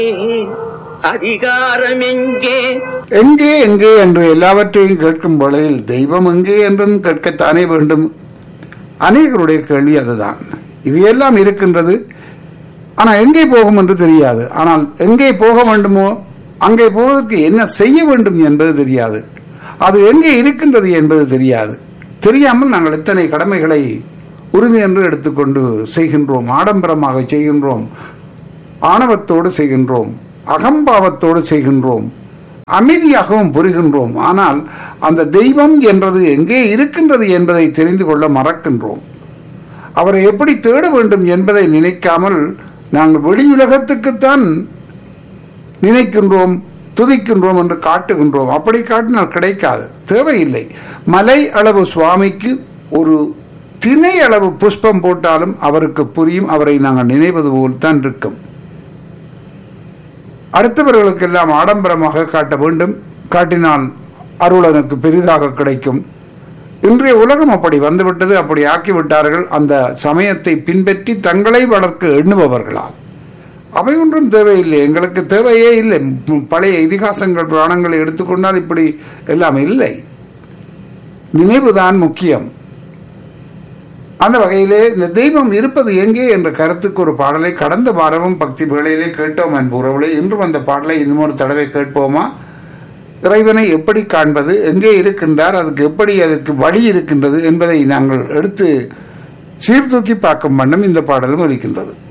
அதிகாரம் எங்கே எங்கே எங்கே என்று எல்லாவற்றையும் கேட்கும் வேளையில் தெய்வம் எங்கே என்றும் கேட்கத்தானே வேண்டும் அநேகருடைய கேள்வி அதுதான் இவையெல்லாம் இருக்கின்றது ஆனால் எங்கே போகும் என்று தெரியாது ஆனால் எங்கே போக வேண்டுமோ அங்கே போவதற்கு என்ன செய்ய வேண்டும் என்பது தெரியாது அது எங்கே இருக்கின்றது என்பது தெரியாது தெரியாமல் நாங்கள் எத்தனை கடமைகளை உரிமை என்று எடுத்துக்கொண்டு செய்கின்றோம் ஆடம்பரமாக செய்கின்றோம் ஆணவத்தோடு செய்கின்றோம் அகம்பாவத்தோடு செய்கின்றோம் அமைதியாகவும் புரிகின்றோம் ஆனால் அந்த தெய்வம் என்றது எங்கே இருக்கின்றது என்பதை தெரிந்து கொள்ள மறக்கின்றோம் அவரை எப்படி தேட வேண்டும் என்பதை நினைக்காமல் நாங்கள் வெளியுலகத்துக்குத்தான் நினைக்கின்றோம் துதிக்கின்றோம் என்று காட்டுகின்றோம் அப்படி காட்டினால் கிடைக்காது தேவையில்லை மலை அளவு சுவாமிக்கு ஒரு திணை அளவு புஷ்பம் போட்டாலும் அவருக்கு புரியும் அவரை நாங்கள் நினைவது போல் தான் இருக்கும் அடுத்தவர்களுக்கெல்லாம் ஆடம்பரமாக காட்ட வேண்டும் காட்டினால் அருள் எனக்கு பெரிதாக கிடைக்கும் இன்றைய உலகம் அப்படி வந்துவிட்டது அப்படி ஆக்கிவிட்டார்கள் அந்த சமயத்தை பின்பற்றி தங்களை வளர்க்க எண்ணுபவர்களால் அவை ஒன்றும் தேவையில்லை எங்களுக்கு தேவையே இல்லை ம், பழைய இதிகாசங்கள் புராணங்களை எடுத்துக்கொண்டால் இப்படி எல்லாம் இல்லை நினைவுதான் முக்கியம் அந்த வகையிலே இந்த தெய்வம் இருப்பது எங்கே என்ற கருத்துக்கு ஒரு பாடலை கடந்த வாரமும் பக்தி வேளையிலே கேட்டோம் என்புறவுளே இன்றும் அந்த பாடலை இன்னொரு தடவை கேட்போமா இறைவனை எப்படி காண்பது எங்கே இருக்கின்றார் அதுக்கு எப்படி அதற்கு வழி இருக்கின்றது என்பதை நாங்கள் எடுத்து சீர்தூக்கி பார்க்கும் வண்ணம் இந்த பாடலும் இருக்கின்றது